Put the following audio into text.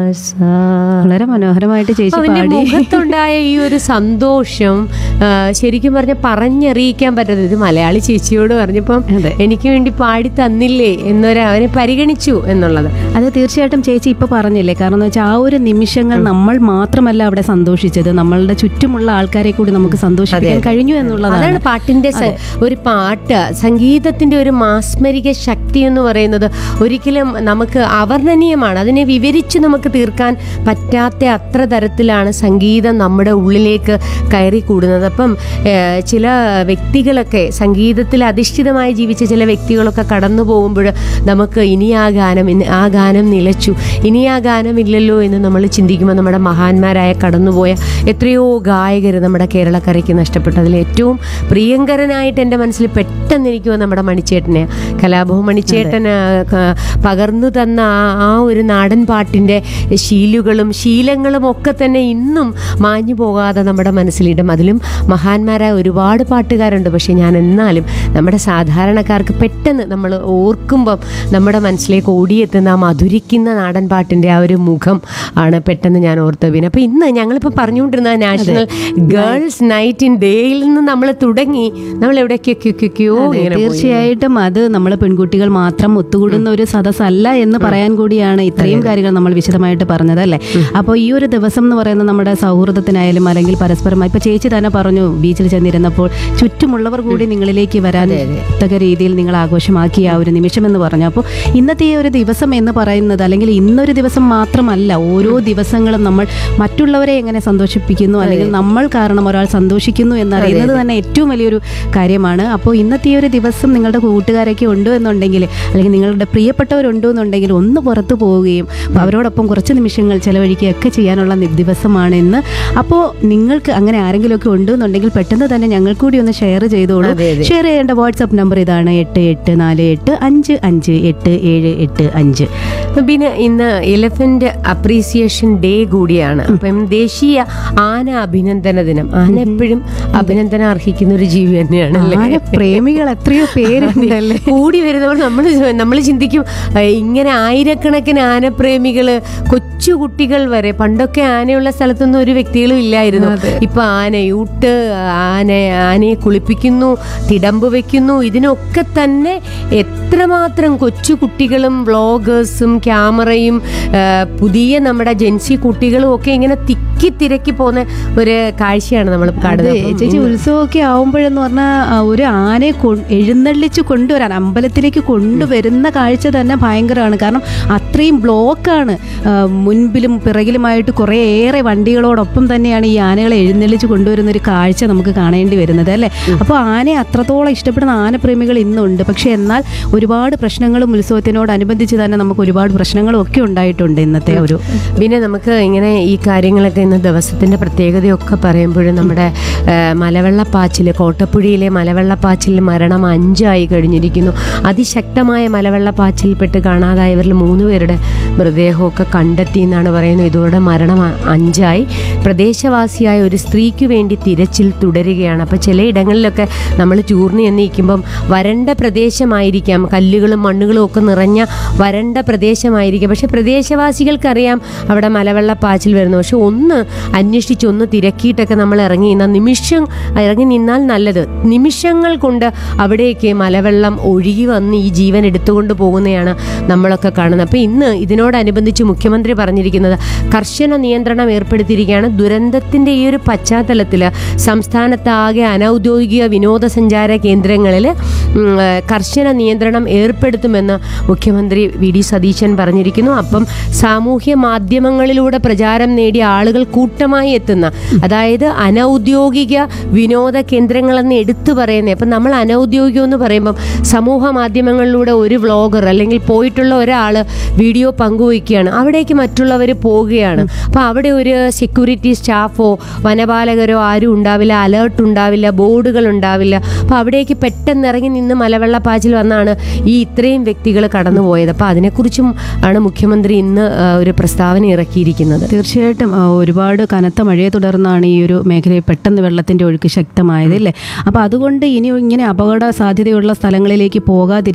വളരെ മനോഹരമായിട്ട് ചേച്ചി അവന്റെ പാടി മുഖത്തുണ്ടായ ഈ ഒരു സന്തോഷം ആ, ശരിക്കും പറഞ്ഞ പറഞ്ഞറിയിക്കാൻ പറ്റാത്തത് ഇത് മലയാളി ചേച്ചിയോട് പറഞ്ഞപ്പം അതെ. എനിക്ക് വേണ്ടി പാടി തന്നില്ലേ എന്നൊരു അവനെ പരിഗണിച്ചു എന്നുള്ളത് അത് തീർച്ചയായിട്ടും ചേച്ചി ഇപ്പൊ പറഞ്ഞില്ലേ കാരണം എന്ന് വെച്ചാൽ ആ ഒരു നിമിഷങ്ങൾ നമ്മൾ മാത്രമല്ല അവിടെ സന്തോഷിച്ചത് നമ്മളുടെ ചുറ്റുമുള്ള ആൾക്കാരെ കൂടി നമുക്ക് സന്തോഷിപ്പിക്കാൻ കഴിഞ്ഞു എന്നുള്ളതാണ് അതാണ് പാട്ടിന്റെ സ- ഒരു പാട്ട് സംഗീതത്തിന്റെ ഒരു മാസ്മരിക ശക്തി എന്ന് പറയുന്നത് ഒരിക്കലും നമുക്ക് അവർണ്ണനീയമാണ് അതിനെ വിവരിച്ച് നമുക്ക് തീർക്കാൻ പറ്റാത്ത അത്ര തരത്തിലാണ് സംഗീതം നമ്മുടെ ഉള്ളിലേക്ക് കയറി കൂടുന്നത് അപ്പം ഏഹ്, ചില വ്യക്തികളൊക്കെ സംഗീതത്തിൽ അധിഷ്ഠിതമായി ജീവിച്ച ചില വ്യക്തികളൊക്കെ കടന്നു പോകുമ്പോൾ നമുക്ക് ഇനി ആ ഗാനം ഇന്ന് ആ ഗാനം നിലച്ചു ഇനി ആ ഗാനം ഇല്ലല്ലോ എന്ന് നമ്മൾ ചിന്തിക്കുമ്പോൾ നമ്മുടെ മഹാന്മാരായ കടന്നുപോയ എത്രയോ ഗായകർ നമ്മുടെ കേരളക്കരയ്ക്ക് നഷ്ടപ്പെട്ടു അതിൽ ഏറ്റവും പ്രിയങ്കരനായിട്ട് എൻ്റെ മനസ്സിൽ പെട്ടെന്ന് എനിക്ക് വന്ന നമ്മുടെ മണിച്ചേട്ടനെ കലാഭവൻ മണിച്ചേട്ടൻ ആ, ക- പകർന്നു തന്ന ആ ആ ഒരു നാടൻ പാട്ടിൻ്റെ ശീലുകളും ശീലങ്ങളും ഒക്കെ തന്നെ ഇന്നും മാഞ്ഞു പോകാതെ നമ്മുടെ മനസ്സിലിടും അതിലും മഹാന്മാരായ ഒരുപാട് പാട്ടുകാരുണ്ട് പക്ഷേ ഞാൻ എന്നാലും നമ്മുടെ സാധാരണക്കാർക്ക് പെട്ടെന്ന് നമ്മൾ ഓർക്കുമ്പം നമ്മുടെ മനസ്സിലേക്ക് ഓടിയെത്തുന്ന ആ മധുരിക്കുന്ന നാടൻ പാട്ടിൻ്റെ ആ ഒരു മുഖം ആണ് പെട്ടെന്ന് ഞാൻ ഓർത്തത് പിന്നെ അപ്പോൾ ഇന്ന് ഞങ്ങളിപ്പോൾ പറഞ്ഞുകൊണ്ടിരുന്ന നാഷണൽ ഗേൾസ് നൈറ്റ് ഇൻ ഡേയിൽ നിന്ന് നമ്മൾ തുടങ്ങി നമ്മൾ എവിടേക്കൊക്കെയോ അതെ, ഇങ്ങനെ പോയി. തീർച്ചയായിട്ടും അത് നമ്മൾ പെൺകുട്ടികൾ മാത്രം ഒത്തുകൂടുന്ന ഒരു സദസ്സല്ല എന്ന് പറയാൻ കൂടിയാണ് ഇത്രയും കാര്യങ്ങൾ നമ്മൾ വിശദമായിട്ട് പറഞ്ഞത് അല്ലേ അപ്പോൾ ഈ ഒരു ദിവസം എന്ന് പറയുന്നത് നമ്മുടെ സൗഹൃദത്തിനായാലും അല്ലെങ്കിൽ പരസ്പരമായി ഇപ്പൊ ചേച്ചി തന്നെ പറഞ്ഞു ബീച്ചിൽ ചെന്നിരുന്നപ്പോൾ ചുറ്റുമുള്ളവർ കൂടി നിങ്ങളിലേക്ക് വരാൻ തക്ക രീതിയിൽ നിങ്ങൾ ആഘോഷമാക്കിയ ആ ഒരു നിമിഷം എന്ന് പറഞ്ഞു അപ്പോൾ ഇന്നത്തെ ഈ ഒരു ദിവസം എന്ന് പറയുന്നത് അല്ലെങ്കിൽ ഇന്നൊരു ദിവസം മാത്രമല്ല ഓരോ ദിവസങ്ങളും നമ്മൾ മറ്റുള്ളവരെ എങ്ങനെ സന്തോഷിപ്പിക്കുന്നു അല്ലെങ്കിൽ നമ്മൾ കാരണം ഒരാൾ സന്തോഷിക്കുന്നു എന്നറിയുന്നത് തന്നെ ഏറ്റവും വലിയൊരു കാര്യമാണ് അപ്പോൾ ഇന്നത്തെ ഈ ഒരു ദിവസം നിങ്ങളുടെ കൂട്ടുകാരൊക്കെ ഉണ്ട് എന്നുണ്ടെങ്കിൽ അല്ലെങ്കിൽ നിങ്ങളുടെ പ്രിയപ്പെട്ടവരുണ്ടോ എന്നുണ്ടെങ്കിൽ ഒന്ന് പുറത്തു പോവുകയും അപ്പോൾ അവരോടൊപ്പം കുറച്ച് നിമിഷങ്ങൾ ചെലവഴിക്കുകയൊക്കെ ചെയ്യാനുള്ള നി- ദിവസമാണ് ഇന്ന് അപ്പോൾ നിങ്ങൾക്ക് അങ്ങനെ ആരെങ്കിലുമൊക്കെ ഉണ്ട് എന്നുണ്ടെങ്കിൽ പെട്ടെന്ന് തന്നെ ഞങ്ങൾ കൂടി ഒന്ന് ഷെയർ ചെയ്തോളൂ അതെ, അതെ. ഷെയർ ചെയ്യേണ്ട വാട്സപ്പ് നമ്പർ ഇതാണ് എട്ട് എട്ട് നാല് എട്ട് അഞ്ച് അഞ്ച് എട്ട് ഏഴ് എട്ട് അഞ്ച് പിന്നെ ഇന്ന് എലഫന്റ് അപ്രീസിയേഷൻ ഡേ കൂടിയാണ് അപ്പം ദേശീയ ആന അഭിനന്ദന ദിനം ആന എപ്പോഴും അഭിനന്ദനം അർഹിക്കുന്ന ഒരു ജീവി തന്നെയാണ് അല്ലേ ആന പ്രേമികൾ എത്രയോ പേരുണ്ടല്ലേ കൂടി വരുന്നപ്പോൾ നമ്മൾ നമ്മൾ ചിന്തിക്കും "ഏ, ഇങ്ങനെ ആയിരക്കണക്കിന് ആനപ്രേമികള് കൊച്ചു കുട്ടികൾ വരെ പണ്ടൊക്കെ ആനയുള്ള സ്ഥലത്തൊന്നും ഒരു വ്യക്തികളും ഇല്ലായിരുന്നു ഇപ്പൊ ആനയൂട്ട് ആന ആനയെ കുളിപ്പിക്കുന്നു തിടമ്പ് വെക്കുന്നു ഇതിനൊക്കെ തന്നെ എത്രമാത്രം കൊച്ചു കുട്ടികളും വ്ളോഗേഴ്സും ക്യാമറയും ആ, പുതിയ നമ്മുടെ ജെൻസി കുട്ടികളും ഒക്കെ ഇങ്ങനെ തിക്കി തിരക്കി പോകുന്ന ഒരു കാഴ്ചയാണ് നമ്മൾ അതെ കാണുന്നത് ചേച്ചി ഉത്സവമൊക്കെ ആവുമ്പോഴെന്ന് പറഞ്ഞാൽ ഒരു ആനയെ കൊ- എഴുന്നള്ളിച്ച് കൊണ്ടുവരാൻ അമ്പലത്തിലേക്ക് കൊണ്ടുവരുന്ന കാഴ്ച തന്നെ ഭയങ്കരമാണ് കാരണം അത്രയും ബ്ലോക്കാണ് ആ, മുൻപിലും പിറകിലുമായിട്ട് കുറേയേറെ വണ്ടികളോടൊപ്പം തന്നെയാണ് ഈ ആനകളെ എഴുന്നള്ളിച്ച് കൊണ്ടുവരുന്ന ഒരു കാഴ്ച നമുക്ക് കാണേണ്ടി വരുന്നത് അല്ലേ അപ്പോൾ ആനയെ അത്രത്തോളം ഇഷ്ടപ്പെടുന്ന ആനപ്രേമികൾ ഇന്നുണ്ട് പക്ഷേ എന്നാൽ ഒരുപാട് പ്രശ്നങ്ങളും ഉത്സവത്തിനോടനുബന്ധിച്ച് തന്നെ നമുക്ക് ഒരുപാട് പ്രശ്നങ്ങളും ഒക്കെ ഉണ്ടായിട്ടുണ്ട് ഇന്നത്തെ ഒരു പിന്നെ നമുക്ക് ഇങ്ങനെ ഈ കാര്യങ്ങളൊക്കെ ഇന്ന് ദിവസത്തിൻ്റെ പ്രത്യേകതയൊക്കെ പറയുമ്പോഴും നമ്മുടെ ആ, മലവെള്ളപ്പാച്ചിൽ കോട്ടപ്പുഴയിലെ മലവെള്ളപ്പാച്ചിൽ മരണം അഞ്ചായി കഴിഞ്ഞിരിക്കുന്നു അതിശക്തമായ മലവെള്ളപ്പാച്ചിൽപ്പെട്ട് കാണാതായവരിൽ മൂന്ന് പേരുടെ മൃതദേഹമൊക്കെ കണ്ടെത്തി എന്നാണ് പറയുന്നത് ഇതോടെ മരണം അ- അഞ്ചായി പ്രദേശവാസിയായ ഒരു സ്ത്രീക്ക് വേണ്ടി തിരച്ചിൽ തുടരുകയാണ് അപ്പോൾ ചിലയിടങ്ങളിലൊക്കെ നമ്മൾ ടൂറിന് ചെന്നിരിക്കുമ്പം വരണ്ട പ്രദേശമായിരിക്കാം കല്ലുകളും മണ്ണുകളും ഒക്കെ നിറഞ്ഞ വരണ്ട പ്രദേശമായിരിക്കാം പക്ഷെ പ്രദേശവാസികൾക്കറിയാം അവിടെ മലവെള്ളപ്പാച്ചിൽ വരുന്നു പക്ഷെ ഒന്ന് അന്വേഷിച്ച് ഒന്ന് തിരക്കിയിട്ടൊക്കെ നമ്മൾ ഇറങ്ങി നിന്നാൽ നിമിഷം ഇറങ്ങി നിന്നാൽ നല്ലത് നിമിഷങ്ങൾ കൊണ്ട് അവിടേക്ക് മലവെള്ളം ഒഴുകി വന്ന് ഈ ജീവൻ എടുത്തുകൊണ്ട് പോകുന്നതാണ് നമ്മളൊക്കെ കാണുന്നത് അപ്പോൾ ഇന്ന് ഇതിനോടനുബന്ധിച്ച് മുഖ്യമന്ത്രി പറഞ്ഞിരിക്കുന്നത് കർശന നിയന്ത്രണം ഏർപ്പെടുത്തിയിരിക്കുകയാണ് ദുരന്തത്തിൻ്റെ ഈ ഒരു പശ്ചാത്തലത്തിൽ സംസ്ഥാനത്താകെ അനൗദ്യോഗിക വിനോദസഞ്ചാര കേന്ദ്രങ്ങളിൽ ഉം, ഏഹ്, കർശന നിയന്ത്രണം ഏർപ്പെടുത്തുമെന്ന് മുഖ്യമന്ത്രി വി ഡി സതീശൻ പറഞ്ഞിരിക്കുന്നു അപ്പം സാമൂഹ്യ മാധ്യമങ്ങളിലൂടെ പ്രചാരം നേടിയ ആളുകൾ കൂട്ടമായി എത്തുന്ന അതായത് അനൗദ്യോഗിക വിനോദ കേന്ദ്രങ്ങളെന്ന് എടുത്തു പറയുന്നത് അപ്പം നമ്മൾ അനൗദ്യോഗികം എന്ന് പറയുമ്പം സമൂഹ മാധ്യമങ്ങളിലൂടെ ഒരു വ്ളോഗർ അല്ലെങ്കിൽ പോയിട്ടുള്ള ഒരാൾ വീഡിയോ പങ്കുവയ്ക്കുകയാണ് അവിടേക്ക് മറ്റുള്ളവർ പോവുകയാണ് അപ്പോൾ അവിടെ ഒരു സെക്യൂരിറ്റി സ്റ്റാഫോ വനപാലകരോ ആരും ഉണ്ടാവില്ല അലേർട്ട് ഉണ്ടാവില്ല ബോർഡുകൾ ഉണ്ടാവില്ല അപ്പോൾ അവിടേക്ക് പെട്ടെന്ന് ഇറങ്ങി നിന്ന് മലവെള്ളപ്പാച്ചിൽ വന്നാണ് ഈ ഇത്രയും വ്യക്തികൾ കടന്നുപോയത് അപ്പോൾ അതിനെക്കുറിച്ചും ആണ് മുഖ്യമന്ത്രി ഇന്ന് ആ, ഒരു പ്രസ്താവന ഇറക്കിയിരിക്കുന്നത് തീർച്ചയായിട്ടും ആ, ഒരുപാട് കനത്ത മഴയെ തുടർന്നാണ് ഈ ഒരു മേഖലയിൽ പെട്ടെന്ന് വെള്ളത്തിന്റെ ഒഴുക്ക് ശക്തമായത് അല്ലേ അപ്പോൾ അതുകൊണ്ട് ഇനി ഇങ്ങനെ അപകട സാധ്യതയുള്ള സ്ഥലങ്ങളിലേക്ക് പോകാതിരിക്കാൻ